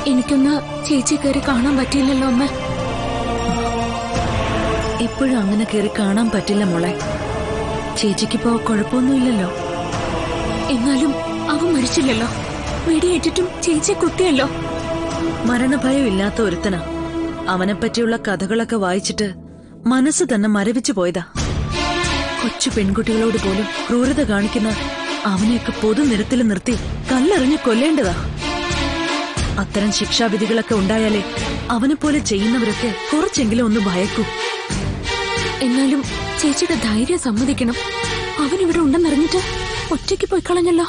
എനിക്കൊന്ന് ചേച്ചി കയറി കാണാൻ പറ്റിയില്ലല്ലോ അമ്മ ഇപ്പോഴും അങ്ങനെ കയറി കാണാൻ പറ്റില്ല മോളെ ചേച്ചിക്കിപ്പോ കുഴപ്പമൊന്നുമില്ലല്ലോ എന്നാലും അവൻ മരിച്ചില്ലല്ലോ വെടിയേറ്റിട്ടും ചേച്ചി കുത്തിയല്ലോ മരണഭയം ഇല്ലാത്ത ഒരുത്തനാ അവനെപ്പറ്റിയുള്ള കഥകളൊക്കെ വായിച്ചിട്ട് മനസ്സ് തന്നെ മരവിച്ചു പോയതാ കൊച്ചു പെൺകുട്ടികളോട് പോലും ക്രൂരത കാണിക്കുന്ന അവനെയൊക്കെ പൊതുനിരത്തിൽ നിർത്തി കല്ലെറിഞ്ഞ് കൊല്ലേണ്ടതാ അത്തരം ശിക്ഷാവിധികളൊക്കെ ഉണ്ടായാലേ അവനെപ്പോലെ ചെയ്യുന്നവരൊക്കെ കുറച്ചെങ്കിലും ഒന്ന് ഭയക്കൂ എന്നാലും ചേച്ചിയുടെ ധൈര്യം സമ്മതിക്കണം അവൻ ഇവിടെ ഉണ്ടെന്നറിഞ്ഞിട്ട് ഒറ്റയ്ക്ക് പോയി കളഞ്ഞല്ലോ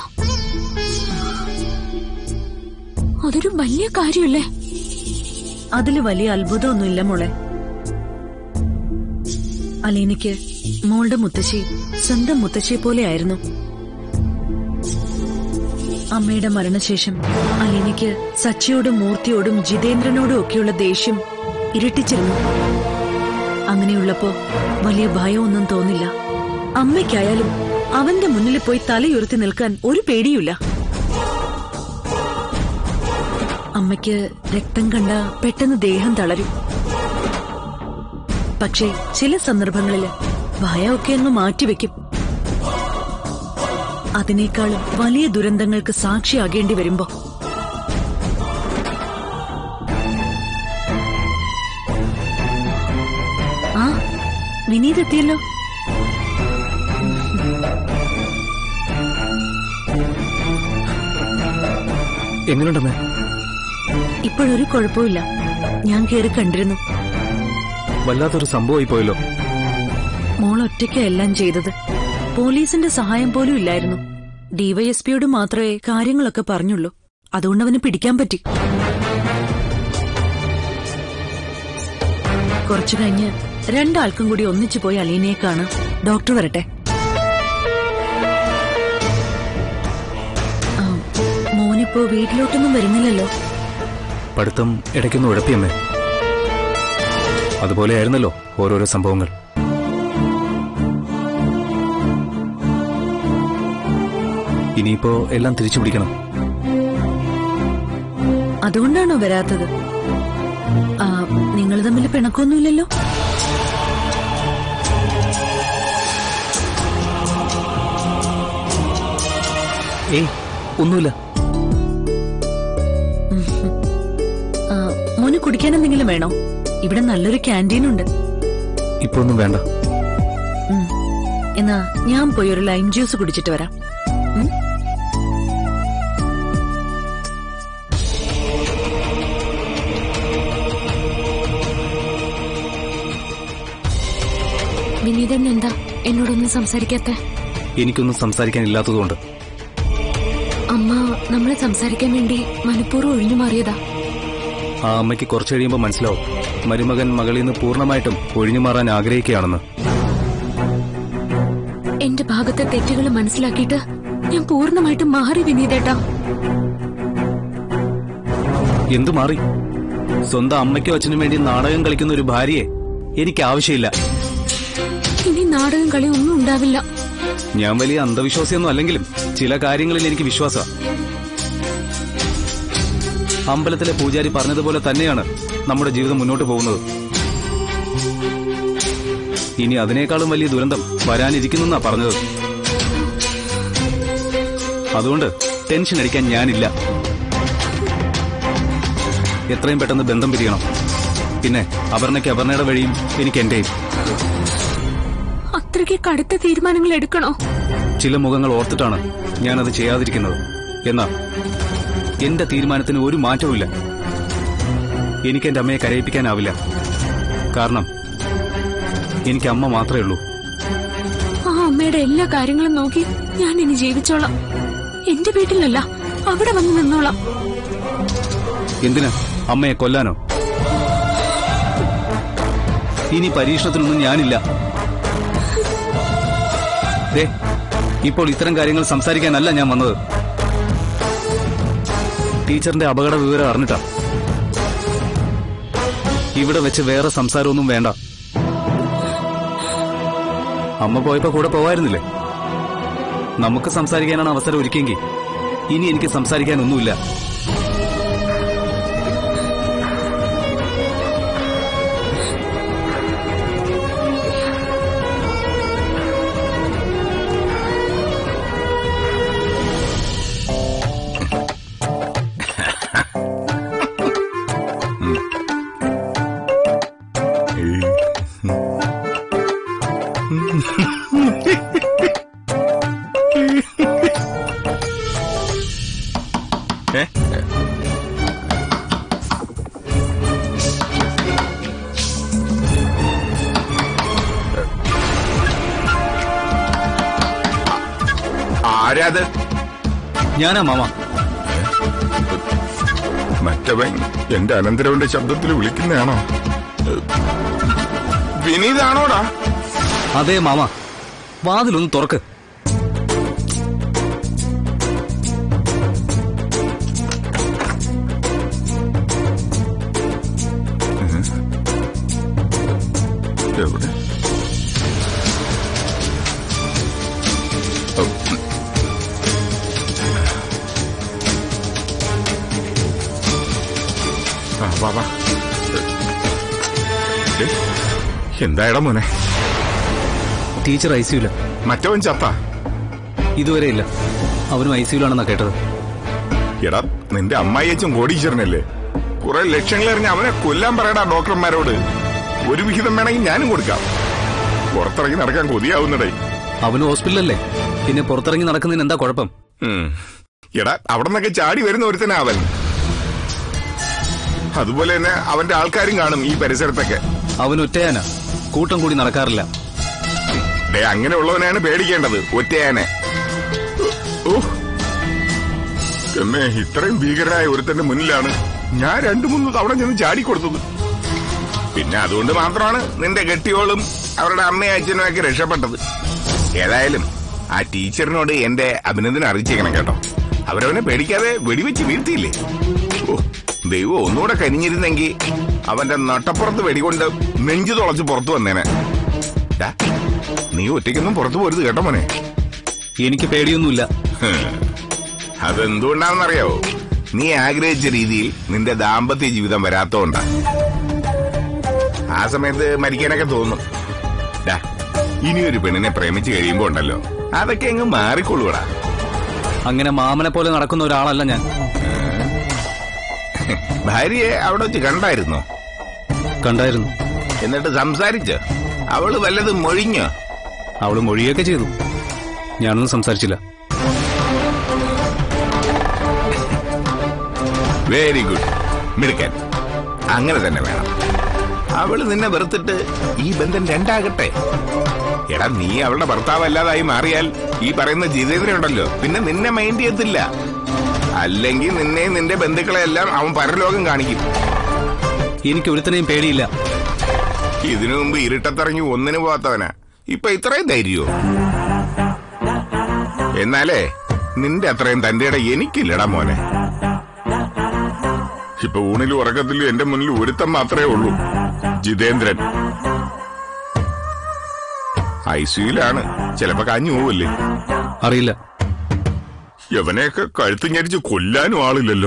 അതൊരു വലിയ കാര്യമല്ലേ അതില് വലിയ അത്ഭുതമൊന്നുമില്ല മോളെ അലീനയ്ക്ക് മോളുടെ മുത്തശ്ശി സ്വന്തം മുത്തശ്ശിയെ പോലെയായിരുന്നു അമ്മയുടെ മരണശേഷം അലീനയ്ക്ക് സച്ചിയോടും മൂർത്തിയോടും ജിതേന്ദ്രനോടും ഒക്കെയുള്ള ദേഷ്യം ഇരട്ടിച്ചിരുന്നു അങ്ങനെയുള്ളപ്പോ വലിയ ഭയമൊന്നും തോന്നില്ല അമ്മയ്ക്കായാലും അവന്റെ മുന്നിൽ പോയി തലയുയർത്തി നിൽക്കാൻ ഒരു പേടിയുമില്ല അമ്മയ്ക്ക് രക്തം കണ്ട പെട്ടെന്ന് ദേഹം തളരും പക്ഷേ ചില സന്ദർഭങ്ങളില് ഭയമൊക്കെ അങ്ങ് മാറ്റിവെക്കും അതിനേക്കാളും വലിയ ദുരന്തങ്ങൾക്ക് സാക്ഷിയാകേണ്ടി വരുമ്പോ ആ വിനീത് എത്തിയല്ലോ എങ്ങനെയുണ്ടമ്മേ ഇപ്പോഴൊരു കുഴപ്പമില്ല ഞാൻ കയറി കണ്ടിരുന്നു വല്ലാത്തൊരു സംഭവമായി പോയല്ലോ മോൾ ഒറ്റയ്ക്കാ എല്ലാം ചെയ്തത് പോലീസിന്റെ സഹായം പോലും ഇല്ലായിരുന്നു ഡിവൈഎസ്പിയോട് മാത്രമേ കാര്യങ്ങളൊക്കെ പറഞ്ഞുള്ളൂ അതുകൊണ്ട് അവന് പിടിക്കാൻ പറ്റി കുറച്ചു കഴിഞ്ഞ് രണ്ടാൾക്കും കൂടി ഒന്നിച്ചു പോയി അലീനയെ കാണാം ഡോക്ടർ വരട്ടെ ആ, മോനിപ്പോ വീട്ടിലോട്ടൊന്നും വരുന്നില്ലല്ലോ പഠിത്തം ഇടയ്ക്കൊന്ന് ഉഴപ്പിയമ്മേ അതുപോലെയായിരുന്നല്ലോ ഓരോരോ സംഭവങ്ങൾ ഇനിയിപ്പോ എല്ലാം തിരിച്ചു പിടിക്കണം അതുകൊണ്ടാണോ വരാത്തത് ആ നിങ്ങൾ തമ്മിൽ പിണക്കൊന്നുമില്ലല്ലോ ഏയ് ഒന്നുമില്ല ആ, മോന് കുടിക്കാൻ എന്തെങ്കിലും വേണോ ഇവിടെ നല്ലൊരു ക്യാൻറ്റീൻ ഉണ്ട് ഇപ്പൊ ഒന്നും വേണ്ട ഉം. എന്നാ ഞാൻ പോയി ഒരു ലൈം ജ്യൂസ് കുടിച്ചിട്ട് വരാം ഉം? വിനീതൻ എന്താ എന്നോടൊന്നും സംസാരിക്കാത്ത എനിക്കൊന്നും സംസാരിക്കാനില്ലാത്തതുകൊണ്ട് അമ്മ നമ്മളെ സംസാരിക്കാൻ വേണ്ടി മനഃപൂർവ്വം ഒഴിഞ്ഞു മാറിയതാ ആ അമ്മയ്ക്ക് കുറച്ചു കഴിയുമ്പോൾ മനസ്സിലാവും മരുമകൻ മകളിൽ നിന്ന് പൂർണ്ണമായിട്ടും ഒഴിഞ്ഞു മാറാൻ ആഗ്രഹിക്കുകയാണെന്ന് എന്റെ ഭാഗത്തെ തെറ്റുകൾ മനസ്സിലാക്കിയിട്ട് ഞാൻ പൂർണ്ണമായിട്ടും മാറി വിനീതേട്ടാ എന്തു മാറി സ്വന്തം അമ്മയ്ക്കോ അച്ഛനും വേണ്ടി നാടകം കളിക്കുന്ന ഒരു ഭാര്യയെ എനിക്ക് ആവശ്യമില്ല ഇനി നാടകം കളി ഒന്നും ഉണ്ടാവില്ല ഞാൻ വലിയ അന്ധവിശ്വാസിയൊന്നും അല്ലെങ്കിലും ചില കാര്യങ്ങളിൽ എനിക്ക് വിശ്വാസം അമ്പലത്തിലെ പൂജാരി പറഞ്ഞതുപോലെ തന്നെയാണ് നമ്മുടെ ജീവിതം മുന്നോട്ട് പോകുന്നത് ഇനി അതിനേക്കാളും വലിയ ദുരന്തം വരാനിരിക്കുന്നെന്നാ പറഞ്ഞത് അതുകൊണ്ട് ടെൻഷൻ അടിക്കാൻ ഞാനില്ല എത്രയും പെട്ടെന്ന് ബന്ധം പിരിയണം പിന്നെ അപർണയ്ക്ക് അപർണയുടെ വഴിയും എനിക്ക് എന്റെയും അത്രയ്ക്ക് കടുത്ത തീരുമാനങ്ങൾ എടുക്കണോ ചില മുഖങ്ങൾ ഓർത്തിട്ടാണ് ഞാനത് ചെയ്യാതിരിക്കുന്നത് എന്നാ എന്റെ തീരുമാനത്തിന് ഒരു മാറ്റവുമില്ല എനിക്ക് എന്റെ അമ്മയെ കരയിപ്പിക്കാനാവില്ല കാരണം എനിക്ക് അമ്മ മാത്രമേ ഉള്ളൂ ആ അമ്മയുടെ എല്ലാ കാര്യങ്ങളും നോക്കി ഞാൻ ഇനി ജീവിച്ചോളാം എന്റെ വീട്ടിലല്ല അവിടെ വന്ന് നിന്നോളാം എന്തിനാ അമ്മയെ കൊല്ലാനോ ഇനി പരീക്ഷണത്തിനൊന്നും ഞാനില്ല ദേ ഇപ്പോൾ ഇത്തരം കാര്യങ്ങൾ സംസാരിക്കാനല്ല ഞാൻ വന്നത് ടീച്ചറിന്റെ അപകട വിവരം അറിഞ്ഞിട്ടാ ഇവിടെ വെച്ച് വേറെ സംസാരമൊന്നും വേണ്ട അമ്മ പോയപ്പോ കൂടെ പോവായിരുന്നില്ലേ നമുക്ക് സംസാരിക്കാനാണ് അവസരം ഒരുക്കിയെങ്കിൽ ഇനി എനിക്ക് സംസാരിക്കാനൊന്നുമില്ല ആരാ അത് ഞാനാ മാമ മറ്റവൻ എന്റെ അനന്തരവന്റെ ശബ്ദത്തിൽ വിളിക്കുന്നതാണോ വിനീതാണോടാ അതെ മാമ വാതിലൊന്ന് തുറക്ക് എവിടെ ഓ. ആ, വാ, വാ. ഏ, എന്തായടാ മോനെ ടീച്ചർ ഐ സിയുല മറ്റവൻ ചത്ത ഇതുവരെ ഇല്ല അവനും ഐ സിയുലാണെന്നാ കേട്ടത് എടാ നിന്റെ അമ്മായിയച്ചും കോടീശ്വരനല്ലേ കുറെ ലക്ഷങ്ങൾ എറിഞ്ഞ് അവനെ കൊല്ലാൻ പറയടാ ഡോക്ടർമാരോട് ഒരു വിഹിതം വേണമെങ്കിൽ ഞാനും കൊടുക്കാം പുറത്തിറങ്ങി നടക്കാൻ കൊതിയാവുന്നടേ അവന് ഹോസ്പിറ്റലല്ലേ പിന്നെ പുറത്തിറങ്ങി നടക്കുന്നതിന് എന്താ കുഴപ്പം ഉം. എടാ അവിടെ നിന്നൊക്കെ ചാടി വരുന്ന ഒരുത്തനാ അവൻ അതുപോലെ തന്നെ അവന്റെ ആൾക്കാരും കാണും ഈ പരിസരത്തൊക്കെ അവൻ ഒറ്റയാനാ കൂട്ടം കൂടി നടക്കാറില്ല ഡേ അങ്ങനെയുള്ളവനാണ് പേടിക്കേണ്ടത് ഒറ്റയാനെ ഓ എന്നെ ഇത്രയും ഭീകരനായ ഒരുത്തന്റെ മുന്നിലാണ് ഞാൻ രണ്ടു മൂന്ന് തവണ ചെന്ന് ചാടിക്കൊടുത്തത് പിന്നെ അതുകൊണ്ട് മാത്രമാണ് നിന്റെ കെട്ടിയോളും അവരുടെ അമ്മയും അച്ഛനും ഒക്കെ രക്ഷപ്പെട്ടത് ഏതായാലും ആ ടീച്ചറിനോട് എന്റെ അഭിനന്ദനം അറിയിച്ചേക്കണം കേട്ടോ അവരവനെ പേടിക്കാതെ വെടിവെച്ച് വീഴ്ത്തിയില്ലേ ഓ ദൈവം ഒന്നുകൂടെ കനിഞ്ഞിരുന്നെങ്കിൽ അവന്റെ നട്ടപ്പുറത്ത് വെടികൊണ്ട് നെഞ്ചു തുളച്ച് പുറത്തു വന്നേനെ ഡാ, നീ ഒറ്റയ്ക്കൊന്നും പുറത്തു പോരുത് കേട്ടോ മോനെ എനിക്ക് പേടിയൊന്നുമില്ല അതെന്തുകൊണ്ടാണെന്നറിയാവോ നീ ആഗ്രഹിച്ച രീതിയിൽ നിന്റെ ദാമ്പത്യ ജീവിതം വരാത്തോണ്ടാ ആ സമയത്ത് മരിക്കാനൊക്കെ തോന്നും ഡാ, ഇനിയൊരു പെണ്ണിനെ പ്രേമിച്ച് കഴിയുമ്പോ ഉണ്ടല്ലോ അതൊക്കെ അങ്ങ് മാറിക്കൊള്ളൂടാ അങ്ങനെ മാമനെ പോലെ നടക്കുന്ന ഒരാളല്ല ഞാൻ ഭാര്യയെ അവിടെ വെച്ച് കണ്ടായിരുന്നോ കണ്ടായിരുന്നു എന്നിട്ട് സംസാരിച്ച് അവള് വല്ലതും മൊഴിഞ്ഞോ അവള് മൊഴിയൊക്കെ ചെയ്തു ഞാനൊന്നും സംസാരിച്ചില്ല വെരി ഗുഡ് മിടുക്കൻ അങ്ങനെ തന്നെ വേണം അവള് നിന്നെ വെറുത്തിട്ട് ഈ ബന്ധം രണ്ടാകട്ടെ എടാ നീ അവളുടെ ഭർത്താവല്ലാതായി മാറിയാൽ ഈ പറയുന്ന ജിതേന്ദ്രൻ ഉണ്ടല്ലോ പിന്നെ നിന്നെ മൈൻഡ് ചെയ്യത്തില്ല അല്ലെങ്കിൽ നിന്നെ നിന്റെ ബന്ധുക്കളെ എല്ലാം അവൻ പരലോകം കാണിക്കും എനിക്ക് ഒരുത്തനെയും പേടിയില്ല ഇതിനു മുമ്പ് ഇരുട്ടത്തിറങ്ങി ഒന്നിനു പോകാത്തവനാ ഇപ്പൊ ഇത്രയും ധൈര്യമോ എന്നാലേ നിന്റെ അത്രയും തന്റെ ഇട എനിക്കില്ലടാ മോനെ ഇപ്പൊ ഊണിലും ഉറക്കത്തിലും എന്റെ മുന്നിൽ ഒരുത്തം മാത്രമേ ഉള്ളൂ ജിതേന്ദ്രൻ ഐസിയുലാണ് ചിലപ്പോ കാഞ്ഞു പോവല്ലേ അറിയില്ല യവനെയൊക്കെ കഴുത്ത് ഞരിച്ച് കൊല്ലാനും ആളില്ലല്ലോ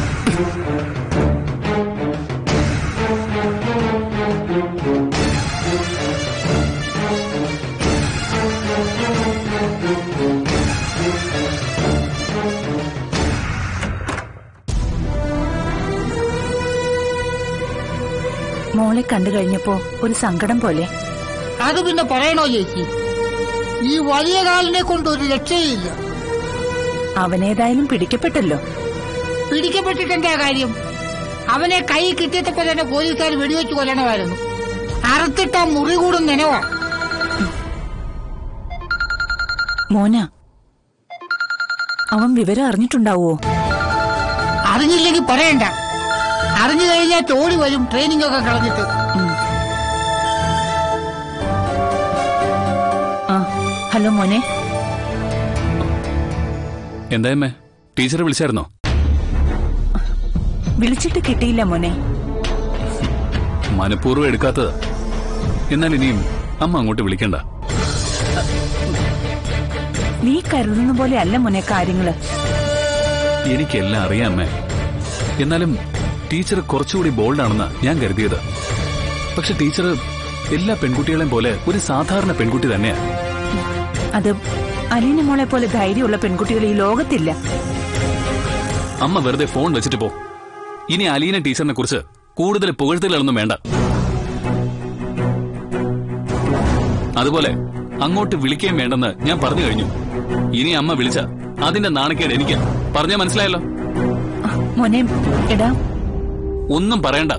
മോളെ കണ്ടു കഴിഞ്ഞപ്പോ ഒരു സങ്കടം പോലെ അത് പിന്നെ പറയണോ ചേച്ചി ഈ വലിയ കാലിനെ കൊണ്ട് ഒരു രക്ഷയില്ല അവനേതായാലും പിടിക്കപ്പെട്ടല്ലോ പിടിക്കപ്പെട്ടിട്ട് എന്താ കാര്യം അവനെ കൈ കിട്ടിയപ്പോ തന്നെ പോലീസുകാർ വെടിവെച്ച് കൊല്ലണമായിരുന്നു അറുത്തിട്ട മുറി കൂടും നനവാ മോന അവൻ വിവരം അറിഞ്ഞിട്ടുണ്ടാവോ അറിഞ്ഞില്ലെങ്കിൽ പറയണ്ട അറിഞ്ഞു കഴിഞ്ഞാൽ തോടി വരും ട്രെയിനിങ് ഒക്കെ കളഞ്ഞിട്ട് ആ ഹലോ മോനെ എന്തായമ്മേ ടീച്ചറെ വിളിച്ചായിരുന്നോ വിളിച്ചിട്ട് കിട്ടിയില്ല മോനെ മനഃപൂർവ്വം എടുക്കാത്തത് എന്നാൽ ഇനിയും അമ്മ അങ്ങോട്ട് വിളിക്കണ്ട നീ കരുതുന്ന പോലെ അല്ല മോനെ കാര്യങ്ങള് എനിക്കെല്ലാം അറിയാം അമ്മേ എന്നാലും ടീച്ചർ കുറച്ചുകൂടി ബോൾഡാണെന്നാ ഞാൻ കരുതിയത് പക്ഷെ ടീച്ചർ എല്ലാ പെൺകുട്ടികളെയും പോലെ ഒരു സാധാരണ പെൺകുട്ടി തന്നെയാ അത് അലീന മോളെ പോലെ ധൈര്യമുള്ള പെൺകുട്ടികൾ ഈ ലോകത്തില്ല അമ്മ വെറുതെ ഫോൺ വെച്ചിട്ട് പോ ഇനി അലീന ടീച്ചറിനെ കുറിച്ച് കൂടുതൽ പുകഴ്ത്തലുകളൊന്നും വേണ്ട അതുപോലെ അങ്ങോട്ട് വിളിക്കുകയും വേണ്ടെന്ന് ഞാൻ പറഞ്ഞു കഴിഞ്ഞു ഇനി അമ്മ വിളിച്ച അതിന്റെ നാണക്കേട് എനിക്ക് പറഞ്ഞാ മനസ്സിലായല്ലോ മോനെ എടാ ഒന്നും പറയണ്ട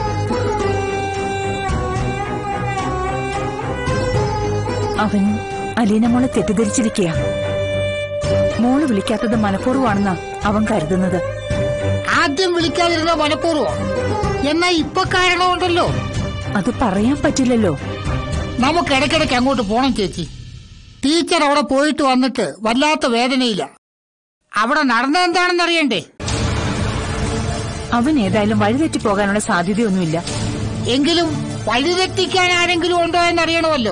അവൻ അലീന മോളെ തെറ്റിദ്ധരിച്ചിരിക്കുക മോള് വിളിക്കാത്തത് മനഃപൂർവ്വമാണെന്നാ അവൻ കരുതുന്നത് ആദ്യം വിളിക്കാതിരുന്ന മനഃപൂർവ്വം എന്നാ ഇപ്പൊ കാരണമുണ്ടല്ലോ അത് പറയാൻ പറ്റില്ലല്ലോ നമുക്ക് ഇടയ്ക്കിടയ്ക്ക് അങ്ങോട്ട് പോണം ചേച്ചി ടീച്ചർ അവിടെ പോയിട്ട് വന്നിട്ട് വല്ലാത്ത വേദനയില്ല അവിടെ നടന്നതെന്താണെന്ന് അറിയണ്ടേ അവൻ ഏതായാലും വഴിതെറ്റി പോകാനുള്ള സാധ്യതയൊന്നുമില്ല എങ്കിലും വഴിതെറ്റിക്കാൻ ആരെങ്കിലും ഉണ്ടോ എന്നറിയണമല്ലോ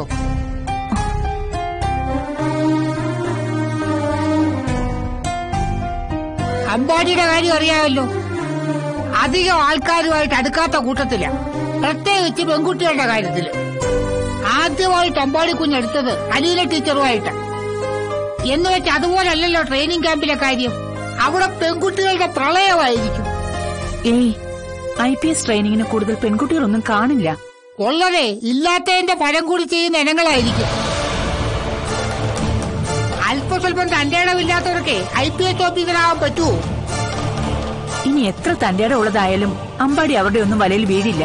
അമ്പാടിയുടെ കാര്യം അറിയാമല്ലോ അധികം ആൾക്കാരുമായിട്ട് അടുക്കാത്ത കൂട്ടത്തില പ്രത്യേകിച്ച് പെൺകുട്ടികളുടെ കാര്യത്തില് ആദ്യമായിട്ട് അമ്പാടി കുഞ്ഞെടുത്തത് അലീന ടീച്ചറുമായിട്ട് എന്ന് വെച്ച് അതുപോലല്ലല്ലോ ട്രെയിനിങ് ക്യാമ്പിലെ കാര്യം അവിടെ പെൺകുട്ടികളുടെ പ്രളയമായിരിക്കും ഏയ് ഐ പി എസ് ട്രെയിനിങ്ങിന് കൂടുതൽ പെൺകുട്ടികളൊന്നും കാണില്ല ഉള്ളതേ ഇല്ലാത്തതിന്റെ പഴം കൂടി ചെയ്യുന്ന ഇനങ്ങളായിരിക്കും അല്പസ്വല്പം തന്റെ ഇടമില്ലാത്തവർക്ക് ഐ പി എസ് ഓഫീസറാവാൻ പറ്റുമോ ഇനി എത്ര തന്റെ ഉള്ളതായാലും അമ്പാടി അവരുടെ ഒന്നും വലയിൽ വീഴില്ല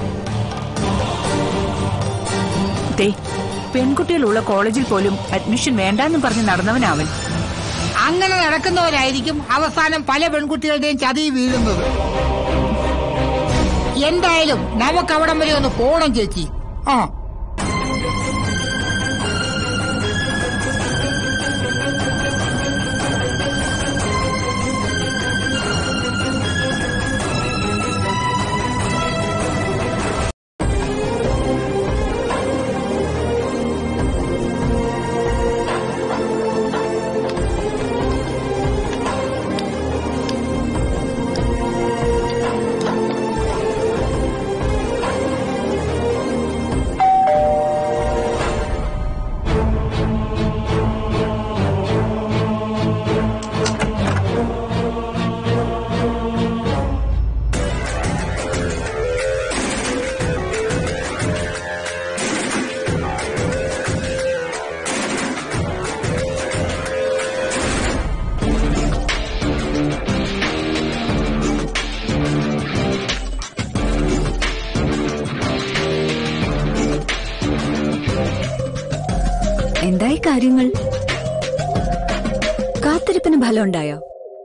ദേ പെൺകുട്ടികളുള്ള കോളേജിൽ പോലും അഡ്മിഷൻ വേണ്ടാന്ന് പറഞ്ഞ് നടന്നവനാവൻ അങ്ങനെ നടക്കുന്നവരായിരിക്കും അവസാനം പല പെൺകുട്ടികളുടെയും ചതി വീഴുന്നത് എന്തായാലും നമുക്ക് അവിടം വരെ ഒന്ന് പോണം ചേച്ചി ആ എന്തായി കാര്യങ്ങൾ കാത്തിരിപ്പിന് ഫലം ഉണ്ടായോ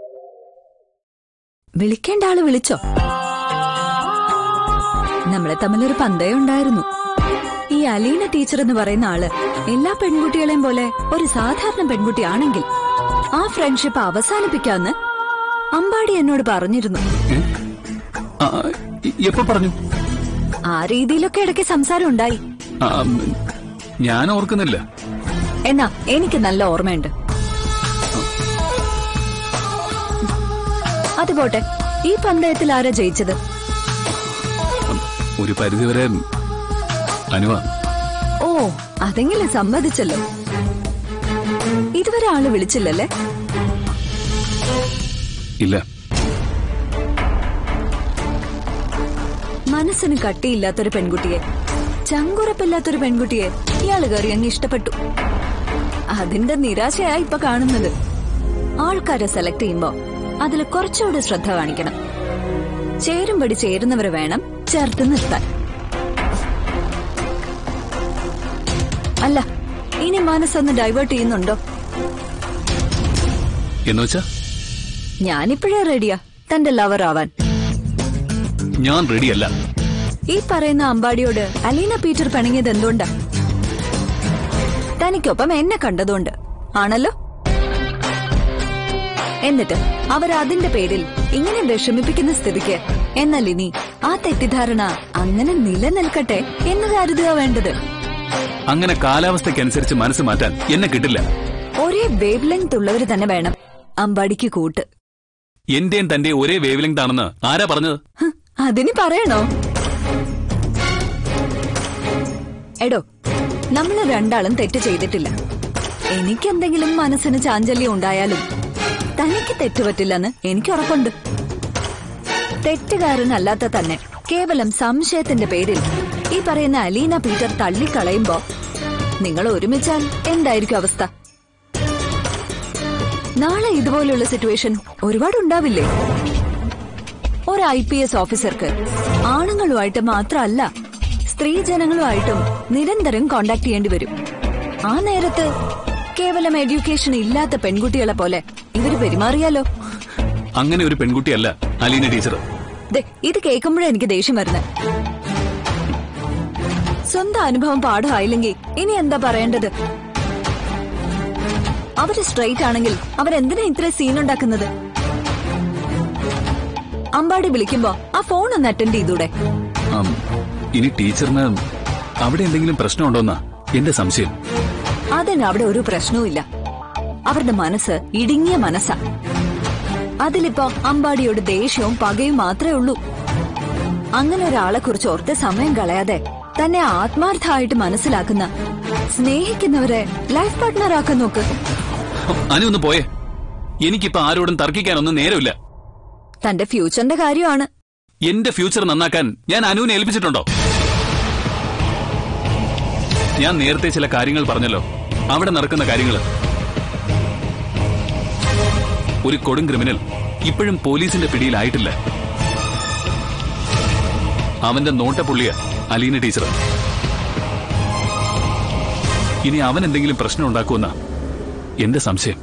വിളിക്കേണ്ട ആള് വിളിച്ചോ നമ്മളെ തമ്മിലൊരു പന്തയം ഉണ്ടായിരുന്നു ഈ അലീന ടീച്ചർ എന്ന് പറയുന്ന ആള് എല്ലാ പെൺകുട്ടികളെയും പോലെ ഒരു സാധാരണ പെൺകുട്ടിയാണെങ്കിൽ ആ ഫ്രണ്ട്ഷിപ്പ് അവസാനിപ്പിക്കാന്ന് അമ്പാടി എന്നോട് പറഞ്ഞിരുന്നു ആ, ഇ- എപ്പോ പറഞ്ഞു ആ രീതിയിലൊക്കെ ഇടയ്ക്ക് സംസാരം ഉണ്ടായി ആ, ഉം, ഞാൻ ഓർക്കുന്നില്ല എന്നാ എനിക്ക് നല്ല ഓർമ്മയുണ്ട് അതുപോട്ടെ ഈ പന്തയത്തിൽ ആരാ ജയിച്ചത് ഒരു പരിധിവരെ അനുവ ഓ അതെങ്കിലും സമ്മതിച്ചല്ലോ ഇതുവരെ ആള് വിളിച്ചില്ലല്ലേ ഇല്ല മനസ്സിന് കട്ടിയില്ലാത്തൊരു പെൺകുട്ടിയെ ചങ്കുറപ്പില്ലാത്തൊരു പെൺകുട്ടിയെ ഇയാള് കയറി അങ്ങ് ഇഷ്ടപ്പെട്ടു അതിന്റെ നിരാശയാ ഇപ്പൊ കാണുന്നത് ആൾക്കാരെ സെലക്ട് ചെയ്യുമ്പോ അതിൽ കുറച്ചുകൂടി ശ്രദ്ധ കാണിക്കണം ചേരുംപടി ചേരുന്നവര് വേണം ചേർത്ത് നിർത്താൻ അല്ല ഇനി മനസ്സൊന്ന് ഡൈവേർട്ട് ചെയ്യുന്നുണ്ടോ എന്നുവെച്ചാ ഞാനിപ്പോഴേ റെഡിയാ തന്റെ ലവർ ആവാൻ ഞാൻ റെഡിയല്ല ഈ പറയുന്ന അമ്പാടിയോട് അലീന പീറ്റർ പിണങ്ങിയത് എന്തുകൊണ്ടാ തനിക്കൊപ്പം എന്നെ കണ്ടതുകൊണ്ട് ആണല്ലോ എന്നിട്ട് അവർ അതിന്റെ പേരിൽ ഇങ്ങനെ വിഷമിപ്പിക്കുന്ന സ്ഥിതിക്ക് എന്നാൽ ഇനി ആ തെറ്റിദ്ധാരണ അങ്ങനെ നിലനിൽക്കട്ടെ എന്ന് കരുതുക വേണ്ടത് അങ്ങനെ കാലാവസ്ഥയ്ക്കനുസരിച്ച് മനസ്സ് മാറ്റാൻ എന്നെ കിട്ടില്ല ഒരേ വേവ് ലെങ്ത് ഉള്ളവര് തന്നെ വേണം അമ്പാടിക്ക് കൂട്ട് എന്റെയും തന്റെ ഒരേ വേവ് ലെങ്ത് ആണെന്ന് ആരാ പറഞ്ഞത് ഹ്, അതിന് പറയണോ എടോ നമ്മള് രണ്ടാളും തെറ്റ് ചെയ്തിട്ടില്ല എനിക്കെന്തെങ്കിലും മനസ്സിന് ചാഞ്ചല്യം ഉണ്ടായാലും തനിക്ക് തെറ്റുപറ്റില്ലെന്ന് എനിക്ക് ഉറപ്പുണ്ട് തെറ്റുകാരനല്ലാത്ത തന്നെ കേവലം സംശയത്തിന്റെ പേരിൽ ഈ പറയുന്ന അലീന പീറ്റർ തള്ളിക്കളയുമ്പോ നിങ്ങൾ ഒരുമിച്ചാൽ എന്തായിരിക്കും അവസ്ഥ നാളെ ഇതുപോലുള്ള സിറ്റുവേഷൻ ഒരുപാടുണ്ടാവില്ലേ ഒരു ഐ പി എസ് ഓഫീസർക്ക് ആണുങ്ങളുമായിട്ട് മാത്രമല്ല സ്ത്രീജനങ്ങളുമായിട്ടും നിരന്തരം കോണ്ടാക്ട് ചെയ്യേണ്ടി വരും ആ നേരത്ത് കേവലം എഡ്യൂക്കേഷൻ ഇല്ലാത്ത പെൺകുട്ടികളെ പോലെ ഇവര് പെരുമാറിയാലോ അങ്ങനെ ഒരു പെൺകുട്ടിയല്ല അലീന ടീച്ചർ ദേ, ഇത് കേൾക്കുമ്പോഴേ എനിക്ക് ദേഷ്യം വരുന്നത് സ്വന്തം അനുഭവം പാഠമായില്ലെങ്കിൽ ഇനി എന്താ പറയേണ്ടത് അവര് സ്ട്രൈറ്റ് ആണെങ്കിൽ അവരെന്തിനാ ഇത്ര സീൻ ഉണ്ടാക്കുന്നത് അമ്പാടി വിളിക്കുമ്പോ ആ ഫോൺ ഒന്ന് അറ്റൻഡ് ചെയ്തൂടെ ആം, ഇനി ടീച്ചറിന് അവിടെ എന്തെങ്കിലും പ്രശ്നമുണ്ടോന്നാ എന്റെ സംശയം അതിന് അവിടെ ഒരു പ്രശ്നവുമില്ല അവരുടെ മനസ്സ് ഇടുങ്ങിയ മനസ്സാ അതിലിപ്പോ അമ്പാടിയോട് ദേഷ്യവും പകയും മാത്രമേ ഉള്ളൂ അങ്ങനെ ഒരാളെ കുറിച്ച് ഓർത്ത് സമയം കളയാതെ തന്നെ ആത്മാർത്ഥമായിട്ട് മനസ്സിലാക്കുന്ന സ്നേഹിക്കുന്നവരെ ലൈഫ് പാർട്ട്ണർ ആക്കാൻ നോക്ക് അനു ഒന്ന് പോയേ എനിക്കിപ്പോ ആരോടും തർക്കിക്കാനൊന്നും നേരമില്ല തന്റെ ഫ്യൂച്ചറിന്റെ കാര്യമാണ് എന്റെ ഫ്യൂച്ചർ നന്നാക്കാൻ ഞാൻ അനുവിനെ ഏൽപ്പിച്ചിട്ടുണ്ടോ ഞാൻ നേരത്തെ ചില കാര്യങ്ങൾ പറഞ്ഞല്ലോ അവിടെ നടക്കുന്ന കാര്യങ്ങൾ ഒരു കൊടും ക്രിമിനൽ ഇപ്പോഴും പോലീസിന്റെ പിടിയിലായിട്ടില്ല അവന്റെ നോട്ടപ്പുള്ളിയ അലീന ടീച്ചർ ഇനി അവൻ എന്തെങ്കിലും പ്രശ്നം ഉണ്ടാക്കുമെന്ന എന്റെ സംശയം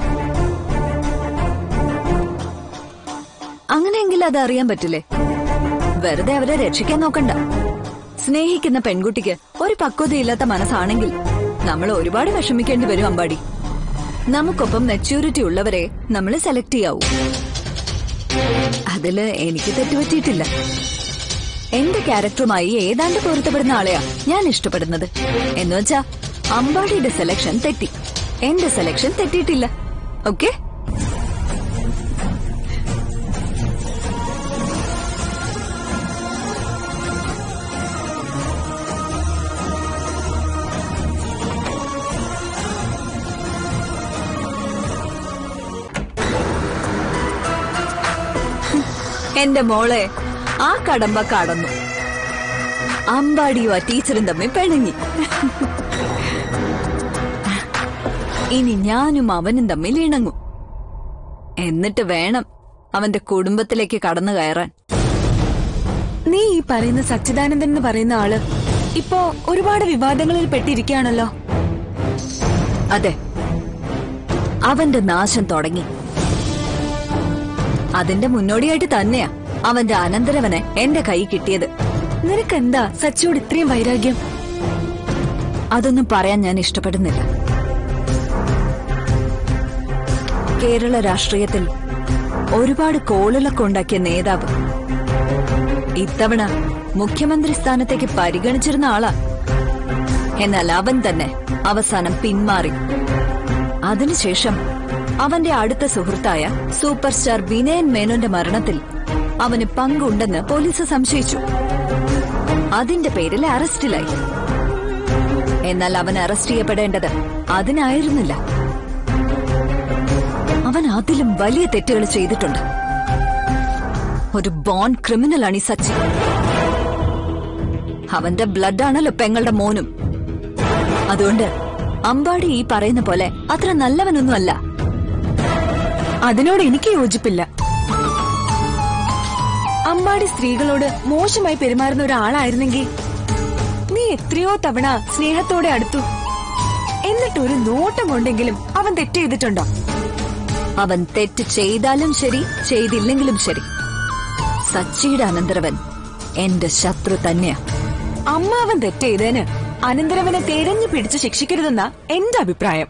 അങ്ങനെയെങ്കിൽ അത് അറിയാൻ പറ്റില്ലേ വെറുതെ അവരെ രക്ഷിക്കാൻ നോക്കണ്ട സ്നേഹിക്കുന്ന പെൺകുട്ടിക്ക് ഒരു പക്വതയില്ലാത്ത മനസ്സാണെങ്കിൽ നമ്മൾ ഒരുപാട് വിഷമിക്കേണ്ടി വരും അമ്പാടി നമുക്കൊപ്പം മെച്യൂരിറ്റി ഉള്ളവരെ നമ്മൾ സെലക്ട് ചെയ്യാവൂ അതില് എനിക്ക് തെറ്റുപറ്റിയിട്ടില്ല എന്റെ ക്യാരക്ടറുമായി ഏതാണ്ട് പൊരുത്തപ്പെടുന്ന ആളെയാ ഞാൻ ഇഷ്ടപ്പെടുന്നത് എന്നുവെച്ചാ അമ്പാടിയുടെ സെലക്ഷൻ തെറ്റി എന്റെ സെലക്ഷൻ തെറ്റിയിട്ടില്ല ഓക്കെ എന്റെ മോളെ ആ കടമ്പ കടന്നു അമ്പാടിയും ആ ടീച്ചറും തമ്മിൽ പിണങ്ങി ഇനി ഞാനും അവനും തമ്മിൽ ഇണങ്ങും എന്നിട്ട് വേണം അവന്റെ കുടുംബത്തിലേക്ക് കടന്നു കയറാൻ നീ ഈ പറയുന്ന സച്ചിദാനന്ദൻ എന്ന് പറയുന്ന ആള് ഇപ്പോ ഒരുപാട് വിവാദങ്ങളിൽ പെട്ടിരിക്കുകയാണല്ലോ അതെ അവന്റെ നാശം തുടങ്ങി അതിന്റെ മുന്നോടിയായിട്ട് തന്നെയാ അവന്റെ അനന്തരവനെ എന്റെ കൈ കിട്ടിയത് നിനക്കെന്താ സച്ചിയോട് ഇത്രയും വൈരാഗ്യം അതൊന്നും പറയാൻ ഞാൻ ഇഷ്ടപ്പെടുന്നില്ല കേരള രാഷ്ട്രീയത്തിൽ ഒരുപാട് കോളിളക്കം ഉണ്ടാക്കിയ നേതാവ് ഇത്തവണ മുഖ്യമന്ത്രി സ്ഥാനത്തേക്ക് പരിഗണിച്ചിരുന്ന ആളാ എന്നാൽ അവൻ തന്നെ അവസാനം പിന്മാറി അതിനുശേഷം അവന്റെ അടുത്ത സുഹൃത്തായ സൂപ്പർ സ്റ്റാർ വിനയൻ മേനോന്റെ മരണത്തിൽ അവന് പങ്കുണ്ടെന്ന് പോലീസ് സംശയിച്ചു അതിന്റെ പേരിൽ അറസ്റ്റിലായി എന്നാൽ അവൻ അറസ്റ്റ് ചെയ്യപ്പെടേണ്ടത് അതിനായിരുന്നില്ല അവൻ അതിലും വലിയ തെറ്റുകൾ ചെയ്തിട്ടുണ്ട് ഒരു ബോൺ ക്രിമിനലാണ് ഈ സച്ചിൻ അവന്റെ ബ്ലഡ് ആണല്ലോ പെങ്ങളുടെ മോനും അതുകൊണ്ട് അമ്പാടി ഈ പറയുന്ന പോലെ അത്ര നല്ലവനൊന്നും അല്ല അതിനോട് എനിക്ക് യോജിപ്പില്ല അമ്പാടി സ്ത്രീകളോട് മോശമായി പെരുമാറുന്ന ഒരാളായിരുന്നെങ്കിൽ നീ എത്രയോ തവണ സ്നേഹത്തോടെ അടുത്തു എന്നിട്ട് ഒരു നോട്ടം കൊണ്ടെങ്കിലും അവൻ തെറ്റ് ചെയ്തിട്ടുണ്ടോ അവൻ തെറ്റ് ചെയ്താലും ശരി ചെയ്തില്ലെങ്കിലും ശരി സച്ചിയുടെ അനന്തരവൻ എന്റെ ശത്രു തന്നെയാ അമ്മ അവൻ തെറ്റ് ചെയ്തതിന് അനന്തരവനെ തിരഞ്ഞു പിടിച്ച് ശിക്ഷിക്കരുതെന്ന എന്റെ അഭിപ്രായം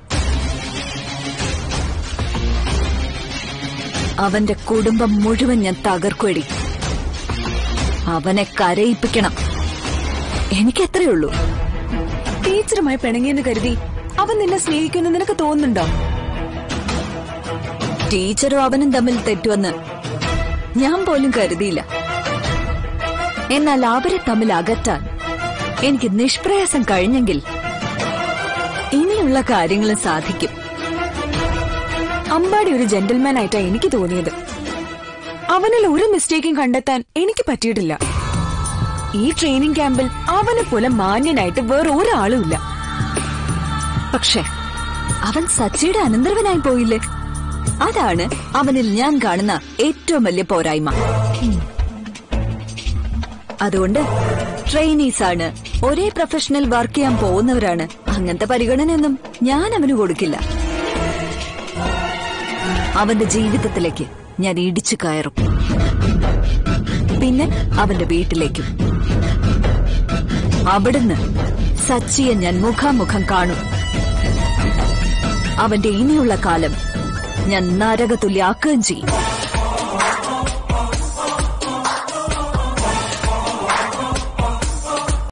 അവന്റെ കുടുംബം മുഴുവൻ ഞാൻ തകർക്കുവടി അവനെ കരയിപ്പിക്കണം എനിക്കെത്രയേ ഉള്ളൂ ടീച്ചറുമായി പിണങ്ങിയെന്ന് കരുതി അവൻ നിന്നെ സ്നേഹിക്കുമെന്ന് നിനക്ക് തോന്നുന്നുണ്ടോ ടീച്ചറും അവനും തമ്മിൽ തെറ്റുവെന്ന് ഞാൻ പോലും കരുതിയില്ല എന്നാൽ അവരെ തമ്മിൽ അകറ്റാൻ എനിക്ക് നിഷ്പ്രയാസം കഴിഞ്ഞെങ്കിൽ ഇനിയുള്ള കാര്യങ്ങളും സാധിക്കും അമ്പാടി ഒരു ജെന്റിൽമാൻ ആയിട്ടാ എനിക്ക് തോന്നിയത് അവനിൽ ഒരു മിസ്റ്റേക്കും കണ്ടെത്താൻ എനിക്ക് പറ്റിയിട്ടില്ല ഈ ട്രെയിനിങ് ക്യാമ്പിൽ അവനെ പോലെ മാന്യനായിട്ട് വേറെ ഒരാളുമില്ല പക്ഷേ അവൻ സച്ചിയുടെ അനന്തരവനായി പോയില്ലേ അതാണ് അവനിൽ ഞാൻ കാണുന്ന ഏറ്റവും വലിയ പോരായ്മ അതുകൊണ്ട് ട്രെയിനീസ് ആണ് ഒരേ പ്രൊഫഷണൽ വർക്ക് ചെയ്യാൻ പോകുന്നവരാണ് അങ്ങനത്തെ പരിഗണനയൊന്നും ഞാൻ അവന് കൊടുക്കില്ല അവന്റെ ജീവിതത്തിലേക്ക് ഞാൻ ഇടിച്ചു കയറും പിന്നെ അവന്റെ വീട്ടിലേക്കും അവിടുന്ന് സച്ചിയെ ഞാൻ മുഖാമുഖം കാണും അവന്റെ ഇനിയുള്ള കാലം ഞാൻ നരകതുല്യാക്കുകയും ചെയ്യും